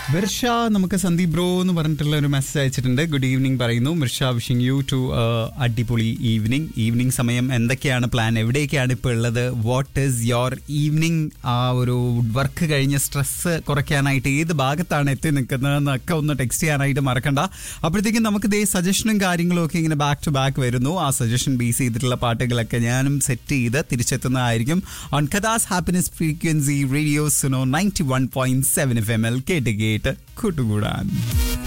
മിർഷ നമുക്ക് സന്ദീപ് ബ്രോ എന്ന് പറഞ്ഞിട്ടുള്ള ഒരു മെസ്സേജ് അയച്ചിട്ടുണ്ട് ഗുഡ് ഈവനിങ് പറയുന്നു മിർഷ വിഷിംഗ് യു ടു അടിപൊളി ഈവനിങ് ഈവനിങ് സമയം എന്തൊക്കെയാണ് പ്ലാൻ എവിടെയൊക്കെയാണ് ഇപ്പോൾ ഉള്ളത് വാട്ട് ഈസ് യോർ ഈവനിങ് ആ ഒരു വർക്ക് കഴിഞ്ഞ സ്ട്രെസ് കുറയ്ക്കാനായിട്ട് ഏത് ഭാഗത്താണ് എത്തി നിൽക്കുന്നതെന്നൊക്കെ ഒന്ന് ടെക്സ്റ്റ് ചെയ്യാനായിട്ട് മറക്കണ്ട അപ്പോഴത്തേക്കും നമുക്ക് ദേ സജഷനും കാര്യങ്ങളും ഒക്കെ ഇങ്ങനെ ബാക്ക് ടു ബാക്ക് വരുന്നു ആ സജഷൻ ബേസ് ചെയ്തിട്ടുള്ള പാട്ടുകളൊക്കെ ഞാനും സെറ്റ് ചെയ്ത് തിരിച്ചെത്തുന്നതായിരിക്കും ഓൺ കഥാസ് happiness frequency radio Suno ninety one point seven F M L കേട്ട് കേട്ട് കൂട്ടുകൂടാൻ